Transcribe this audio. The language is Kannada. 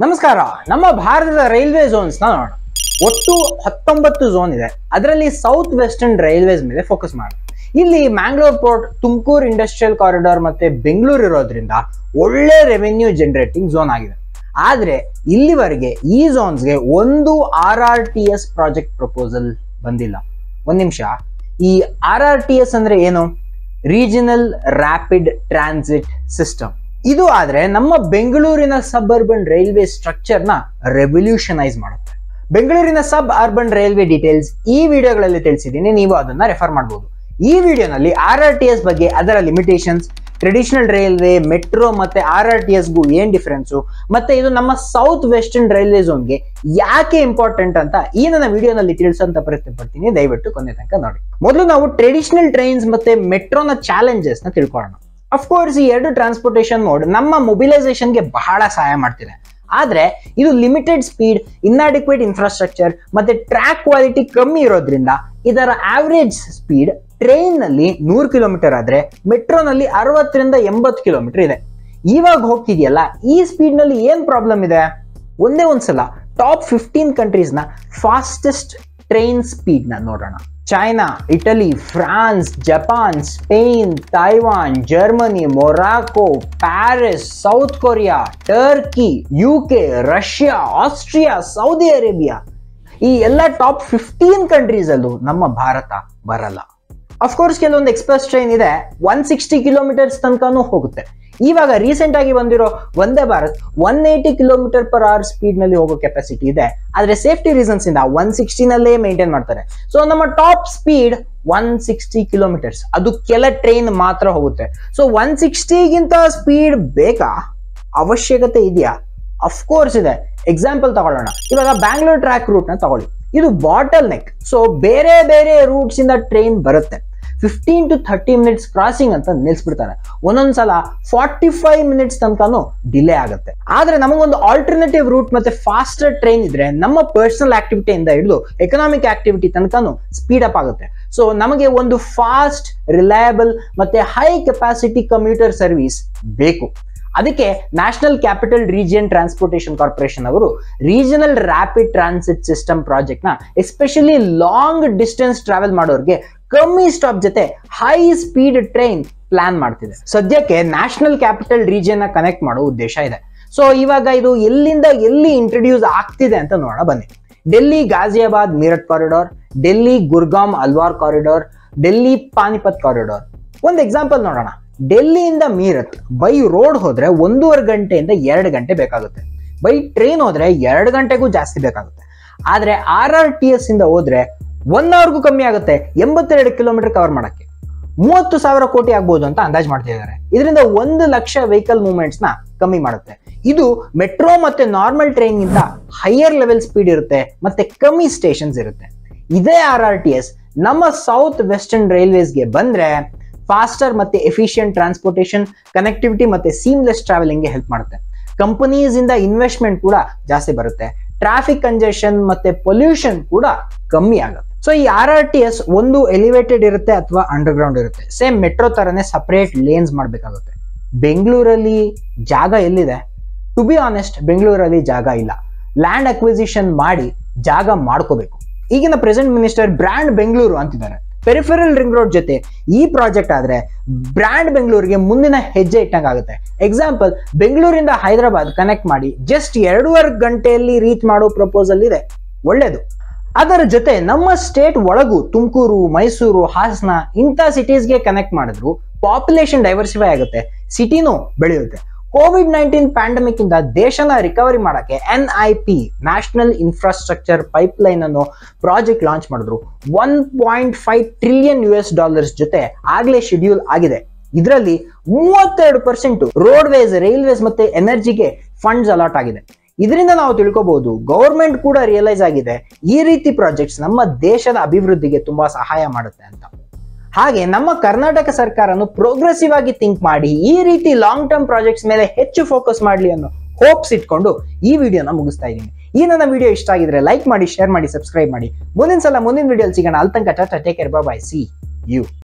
ನಮಸ್ಕಾರ ನಮ್ಮ ಭಾರತದ ರೈಲ್ವೆ ಝೋನ್ಸ್ ನ ನೋಡೋಣ ಒಟ್ಟು ಹತ್ತೊಂಬತ್ತು ಝೋನ್ ಇದೆ ಅದರಲ್ಲಿ ಸೌತ್ ವೆಸ್ಟರ್ನ್ ರೈಲ್ವೇಸ್ ಮೇಲೆ ಫೋಕಸ್ ಮಾಡಿ ಇಲ್ಲಿ Mangalore port Tumakuru industrial corridor ಮತ್ತೆ ಬೆಂಗಳೂರು ಇರೋದ್ರಿಂದ ಒಳ್ಳೆ ರೆವೆನ್ಯೂ ಜನರೇಟಿಂಗ್ ಝೋನ್ ಆಗಿದೆ ಆದ್ರೆ ಇಲ್ಲಿವರೆಗೆ ಈ ಝೋನ್ಸ್ಗೆ ಒಂದು R R T S project proposal ಬಂದಿಲ್ಲ ಒಂದ್ ನಿಮಿಷ ಈ ಆರ್ ಆರ್ ಟಿ ಎಸ್ ಅಂದ್ರೆ ಏನು ರೀಜನಲ್ ರ್ಯಾಪಿಡ್ ಟ್ರಾನ್ಸಿಟ್ ಸಿಸ್ಟಮ್ ಇದು ಆದ್ರೆ ನಮ್ಮ ಬೆಂಗಳೂರಿನ ಸಬ್ ಅರ್ಬನ್ ರೈಲ್ವೆ ಸ್ಟ್ರಕ್ಚರ್ ನ ರೆವಲ್ಯೂಷನೈಸ್ ಮಾಡುತ್ತೆ ಬೆಂಗಳೂರಿನ ಸಬ್ ಅರ್ಬನ್ ರೈಲ್ವೆ ಡೀಟೇಲ್ಸ್ ಈ ವಿಡಿಯೋಗಳಲ್ಲಿ ತಿಳಿಸಿದ್ದೀನಿ ನೀವು ಅದನ್ನ ರೆಫರ್ ಮಾಡಬಹುದು ಈ ವಿಡಿಯೋನಲ್ಲಿ ಆರ್ ಆರ್ ಟಿ ಎಸ್ ಬಗ್ಗೆ ಅದರ ಲಿಮಿಟೇಷನ್ಸ್ ಟ್ರೆಡಿಷನಲ್ ರೈಲ್ವೆ ಮೆಟ್ರೋ ಮತ್ತೆ ಆರ್ ಆರ್ ಟಿ ಎಸ್ಗೂ ಏನ್ ಡಿಫರೆನ್ಸು ಮತ್ತೆ ಇದು ನಮ್ಮ ಸೌತ್ ವೆಸ್ಟರ್ನ್ ರೈಲ್ವೆ ಝೋನ್ಗೆ ಯಾಕೆ ಇಂಪಾರ್ಟೆಂಟ್ ಅಂತ ಈ ನನ್ನ ವಿಡಿಯೋನಲ್ಲಿ ತಿಳಿಸೋಂತ ಪ್ರಯತ್ನ ಪಡ್ತೀನಿ ದಯವಿಟ್ಟು ಕೊನೆ ತನಕ ನೋಡಿ ಮೊದಲು ನಾವು ಟ್ರೆಡಿಷನಲ್ ಟ್ರೈನ್ಸ್ ಮತ್ತೆ ಮೆಟ್ರೋನ ಚಾಲೆಂಜಸ್ ನ ತಿಳ್ಕೊಳ್ಳೋಣ ಅಫ್ಕೋರ್ಸ್ ಈ ಎರಡು ಟ್ರಾನ್ಸ್ಪೋರ್ಟೇಷನ್ ಮೋಡ್ ನಮ್ಮ ಮೊಬಿಲೈಸೇಷನ್ಗೆ ಬಹಳ ಸಹಾಯ ಮಾಡ್ತಿದೆ ಆದ್ರೆ ಇದು ಲಿಮಿಟೆಡ್ ಸ್ಪೀಡ್ ಇನ್ಅಡಿಕ್ವೇಟ್ ಇನ್ಫ್ರಾಸ್ಟ್ರಕ್ಚರ್ ಮತ್ತೆ ಟ್ರ್ಯಾಕ್ ಕ್ವಾಲಿಟಿ ಕಮ್ಮಿ ಇರೋದ್ರಿಂದ ಇದರ ಆವರೇಜ್ ಸ್ಪೀಡ್ ಟ್ರೈನ್ ನಲ್ಲಿ ನೂರು ಕಿಲೋಮೀಟರ್ ಆದ್ರೆ ಮೆಟ್ರೋನಲ್ಲಿ ಅರವತ್ತರಿಂದ ಎಂಬತ್ತು ಕಿಲೋಮೀಟರ್ ಇದೆ ಇವಾಗ ಹೋಗ್ತಿದೆಯಲ್ಲ ಈ ಸ್ಪೀಡ್ ನಲ್ಲಿ ಏನ್ ಪ್ರಾಬ್ಲಮ್ ಇದೆ ಒಂದೇ ಒಂದ್ಸಲ ಟಾಪ್ ಫಿಫ್ಟೀನ್ ಕಂಟ್ರೀಸ್ ನ ಫಾಸ್ಟೆಸ್ಟ್ ಟ್ರೈನ್ ಸ್ಪೀಡ್ ನ ನೋಡೋಣ China Italy France Japan Spain Taiwan Germany Morocco Paris South Korea Turkey U K Russia Austria Saudi Arabia ಈ ಎಲ್ಲ ಟಾಪ್ ಫಿಫ್ಟೀನ್ ಕಂಟ್ರೀಸ್ ಅಲ್ಲೂ ನಮ್ಮ ಭಾರತ ಬರಲ್ಲ ಅಫ್ಕೋರ್ಸ್ ಕೆಲವೊಂದು ಎಕ್ಸ್ಪ್ರೆಸ್ ಟ್ರೈನ್ ಇದೆ ಒನ್ ಸಿಕ್ಸ್ಟಿ ಕಿಲೋಮೀಟರ್ಸ್ ತನಕನೂ ಹೋಗುತ್ತೆ ಇವಾಗ ರೀಸೆಂಟ್ ಆಗಿ ಬಂದಿರೋ ಒಂದೇ Bharat one eighty kilometer per hour speed ನಲ್ಲಿ ಹೋಗೋ ಕೆಪಾಸಿಟಿ ಇದೆ ಆದ್ರೆ ಸೇಫ್ಟಿ ರೀಸನ್ಸ್ ಇಂದ ಒನ್ ಸಿಕ್ಸ್ಟಿನಲ್ಲೇ ಮೇಂಟೈನ್ ಮಾಡ್ತಾರೆ ಸೊ ನಮ್ಮ top speed one sixty kilometers ಅದು ಕೆಲ ಟ್ರೈನ್ ಮಾತ್ರ ಹೋಗುತ್ತೆ ಸೊ ಒನ್ ಸಿಕ್ಸ್ಟಿಗಿಂತ ಸ್ಪೀಡ್ ಬೇಕಾ ಅವಶ್ಯಕತೆ ಇದೆಯಾ ಅಫ್ಕೋರ್ಸ್ ಇದೆ ಎಕ್ಸಾಂಪಲ್ ತಗೊಳ್ಳೋಣ ಇವಾಗ ಬ್ಯಾಂಗ್ಳೂರ್ ಟ್ರ್ಯಾಕ್ ರೂಟ್ ನ ತಗೊಳ್ಳಿ ಇದು ಬಾಟಲ್ ನೆಕ್ ಸೊ ಬೇರೆ ಬೇರೆ ರೂಟ್ಸ್ ಇಂದ ಟ್ರೈನ್ ಬರುತ್ತೆ fifteen to thirty minutes crossing ಅಂತ ನಿಲ್ಸ್ಬಿಡ್ತಾರೆ ಒಂದೊಂದ್ಸಲ ಫಾರ್ಟಿ ಫೈವ್ ಮಿನಿಟ್ಸ್ ತನಕನೂ ಡಿಲೇ ಆಗುತ್ತೆ ಆದ್ರೆ ನಮಗೊಂದು ಆಲ್ಟರ್ನೇಟಿವ್ ರೂಟ್ ಮತ್ತೆ ಫಾಸ್ಟರ್ ಟ್ರೈನ್ ಇದ್ರೆ ನಮ್ಮ ಪರ್ಸನಲ್ ಆಕ್ಟಿವಿಟಿಯಿಂದ ಹಿಡಿದು ಎಕನಾಮಿಕ್ ಆಕ್ಟಿವಿಟಿ ತನಕನೂ ಸ್ಪೀಡ್ ಅಪ್ ಆಗುತ್ತೆ ಸೊ ನಮಗೆ ಒಂದು ಫಾಸ್ಟ್ ರಿಲಯಬಲ್ ಮತ್ತೆ ಹೈ ಕೆಪಾಸಿಟಿ ಕಮ್ಯೂಟರ್ ಸರ್ವಿಸ್ ಬೇಕು ಅದಕ್ಕೆ national capital region transportation corporation ಅವರು regional rapid transit system project ನ ಎಸ್ಪೆಷಲಿ ಲಾಂಗ್ ಡಿಸ್ಟೆನ್ಸ್ ಟ್ರಾವೆಲ್ ಮಾಡೋರಿಗೆ ಕಮ್ಮಿ ಸ್ಟಾಪ್ ಜೊತೆ ಹೈ ಸ್ಪೀಡ್ ಟ್ರೈನ್ ಪ್ಲಾನ್ ಮಾಡ್ತಿದೆ ಸದ್ಯಕ್ಕೆ ನ್ಯಾಷನಲ್ ಕ್ಯಾಪಿಟಲ್ ರೀಜಿಯನ್ ನ ಕನೆಕ್ಟ್ ಮಾಡೋ ಉದ್ದೇಶ ಇದೆ ಸೊ ಇವಾಗ ಇದು ಎಲ್ಲಿಂದ ಎಲ್ಲಿ ಇಂಟ್ರೊಡ್ಯೂಸ್ ಆಗ್ತಿದೆ ಅಂತ ನೋಡೋಣ ಬನ್ನಿ Delhi Ghaziabad Meerut corridor Delhi Gurgaon Alwar corridor Delhi Panipat corridor ಒಂದು ಎಕ್ಸಾಂಪಲ್ ನೋಡೋಣ ಡೆಲ್ಲಿಯಿಂದ ಮೀರತ್ ಬೈ ರೋಡ್ ಹೋದ್ರೆ ಒಂದೂವರೆ ಗಂಟೆಯಿಂದ ಎರಡು ಗಂಟೆ ಬೇಕಾಗುತ್ತೆ ಬೈ ಟ್ರೈನ್ ಹೋದ್ರೆ ಎರಡು ಗಂಟೆಗೂ ಜಾಸ್ತಿ ಬೇಕಾಗುತ್ತೆ ಆದ್ರೆ ಆರ್ ಆರ್ ಟಿ ಎಸ್ ಇಂದ ಹೋದ್ರೆ ಒನ್ ಅವರ್ಗೂ ಕಮ್ಮಿ ಆಗುತ್ತೆ ಎಂಬತ್ತೆರಡು ಕಿಲೋಮೀಟರ್ ಕವರ್ ಮಾಡಕ್ಕೆ ಮೂವತ್ತು ಸಾವಿರ ಕೋಟಿ ಆಗ್ಬೋದು ಅಂತ ಅಂದಾಜ್ ಮಾಡ್ತಿದ್ದಾರೆ ಇದರಿಂದ ಒಂದು ಲಕ್ಷ ವೆಹಿಕಲ್ ಮೂವ್ಮೆಂಟ್ಸ್ ನ ಕಮ್ಮಿ ಮಾಡುತ್ತೆ ಇದು ಮೆಟ್ರೋ ಮತ್ತೆ ನಾರ್ಮಲ್ ಟ್ರೈನ್ ಗಿಂತ ಹೈಯರ್ ಲೆವೆಲ್ ಸ್ಪೀಡ್ ಇರುತ್ತೆ ಮತ್ತೆ ಕಮ್ಮಿ ಸ್ಟೇಷನ್ಸ್ ಇರುತ್ತೆ ಇದೇ ಆರ್ ಆರ್ ಟಿ ಎಸ್ ನಮ್ಮ ಸೌತ್ ವೆಸ್ಟರ್ನ್ ರೈಲ್ವೇಸ್ಗೆ ಬಂದ್ರೆ ಫಾಸ್ಟರ್ ಮತ್ತೆ ಎಫಿಷಿಯಂಟ್ ಟ್ರಾನ್ಸ್ಪೋರ್ಟೇಷನ್ ಕನೆಕ್ಟಿವಿಟಿ ಮತ್ತೆ ಸೀಮ್ಲೆಸ್ ಟ್ರಾವೆಲಿಂಗ್ ಹೆಲ್ಪ್ ಮಾಡುತ್ತೆ ಕಂಪನೀಸ್ ಇಂದ ಇನ್ವೆಸ್ಟ್ಮೆಂಟ್ ಕೂಡ ಜಾಸ್ತಿ ಬರುತ್ತೆ ಟ್ರಾಫಿಕ್ ಕಂಜೆಷನ್ ಮತ್ತೆ ಪೊಲ್ಯೂಷನ್ ಕೂಡ ಕಮ್ಮಿ ಆಗುತ್ತೆ ಸೊ ಈ ಆರ್ ಆರ್ ಟಿ ಎಸ್ ಒಂದು ಎಲಿವೇಟೆಡ್ ಇರುತ್ತೆ ಅಥವಾ ಅಂಡರ್ ಗ್ರೌಂಡ್ ಇರುತ್ತೆ ಸೇಮ್ ಮೆಟ್ರೋ ತರನೇ ಸಪರೇಟ್ ಲೇನ್ಸ್ ಮಾಡಬೇಕಾಗುತ್ತೆ ಬೆಂಗಳೂರಲ್ಲಿ ಜಾಗ ಎಲ್ಲಿದೆ ಟು ಬಿ ಆನೆಸ್ಟ್ ಬೆಂಗಳೂರಲ್ಲಿ ಜಾಗ ಇಲ್ಲ ಲ್ಯಾಂಡ್ ಅಕ್ವಿಸಿಷನ್ ಮಾಡಿ ಜಾಗ ಮಾಡ್ಕೋಬೇಕು ಈಗಿನ ಪ್ರೆಸೆಂಟ್ ಮಿನಿಸ್ಟರ್ ಬ್ರ್ಯಾಂಡ್ ಬೆಂಗಳೂರು ಅಂತಿದ್ದಾರೆ ಪೆರಿಫೆರಲ್ ರಿಂಗ್ ರೋಡ್ ಜೊತೆ ಈ ಪ್ರಾಜೆಕ್ಟ್ ಆದ್ರೆ ಬ್ರ್ಯಾಂಡ್ ಬೆಂಗಳೂರಿಗೆ ಮುಂದಿನ ಹೆಜ್ಜೆ ಇಟ್ಟಂಗಾಗುತ್ತೆ ಎಕ್ಸಾಂಪಲ್ ಬೆಂಗಳೂರಿಂದ ಹೈದರಾಬಾದ್ ಕನೆಕ್ಟ್ ಮಾಡಿ ಜಸ್ಟ್ ಎರಡೂವರೆ ಗಂಟೆಯಲ್ಲಿ ರೀಚ್ ಮಾಡೋ ಪ್ರಪೋಸಲ್ ಇದೆ ಒಳ್ಳೇದು ಅದರ ಜೊತೆ ನಮ್ಮ ಸ್ಟೇಟ್ ಒಳಗೂ ತುಮಕೂರು ಮೈಸೂರು ಹಾಸನ ಇಂಥ ಸಿಟೀಸ್ಗೆ ಕನೆಕ್ಟ್ ಮಾಡಿದ್ರು ಪಾಪ್ಯುಲೇಷನ್ ಡೈವರ್ಸಿಫೈ ಆಗುತ್ತೆ ಸಿಟಿನೂ ಬೆಳೆಯುತ್ತೆ ಕೋವಿಡ್ ನೈನ್ಟೀನ್ ಪ್ಯಾಂಡಮಿಕ್ ಇಂದ ದೇಶನ ರಿಕವರಿ ಮಾಡಕ್ಕೆ N I P national infrastructure pipeline ಅನ್ನೋ ಪ್ರಾಜೆಕ್ಟ್ ಲಾಂಚ್ ಮಾಡಿದ್ರು one point five trillion U S dollars ಜೊತೆ ಆಗ್ಲೇ ಶೆಡ್ಯೂಲ್ ಆಗಿದೆ ಇದರಲ್ಲಿ ಮೂವತ್ತೆರಡು ಪರ್ಸೆಂಟ್ ರೋಡ್ವೇಸ್ ರೈಲ್ವೇಸ್ ಮತ್ತೆ ಎನರ್ಜಿಗೆ ಫಂಡ್ಸ್ ಅಲಾಟ್ ಆಗಿದೆ ಇದರಿಂದ ನಾವು ತಿಳ್ಕೊಬಹುದು ಗೌರ್ಮೆಂಟ್ ಕೂಡ ರಿಯಲೈಸ್ ಆಗಿದೆ ಈ ರೀತಿ ಪ್ರಾಜೆಕ್ಟ್ಸ್ ನಮ್ಮ ದೇಶದ ಅಭಿವೃದ್ಧಿಗೆ ತುಂಬಾ ಸಹಾಯ ಮಾಡುತ್ತೆ ಅಂತ ಹಾಗೆ ನಮ್ಮ ಕರ್ನಾಟಕ ಸರ್ಕಾರನು ಪ್ರೋಗ್ರೆಸಿವ್ ಆಗಿ ಥಿಂಕ್ ಮಾಡಿ ಈ ರೀತಿ ಲಾಂಗ್ ಟರ್ಮ್ ಪ್ರಾಜೆಕ್ಟ್ಸ್ ಮೇಲೆ ಹೆಚ್ಚು ಫೋಕಸ್ ಮಾಡಲಿ ಅನ್ನೋ ಹೋಪ್ಸ್ ಇಟ್ಕೊಂಡು ಈ ವಿಡಿಯೋನ ಮುಗಿಸ್ತಾ ಇದ್ದೀನಿ ಈ ನನ್ನ ವಿಡಿಯೋ ಇಷ್ಟ ಆಗಿದ್ರೆ ಲೈಕ್ ಮಾಡಿ ಶೇರ್ ಮಾಡಿ ಸಬ್ಸ್ಕ್ರೈಬ್ ಮಾಡಿ ಮುಂದಿನ ಸಲ ಮುಂದಿನ ವಿಡಿಯೋ ಸಿಗೋಣ ಅಲ್ಲಿ ತನಕ tata take care bye see you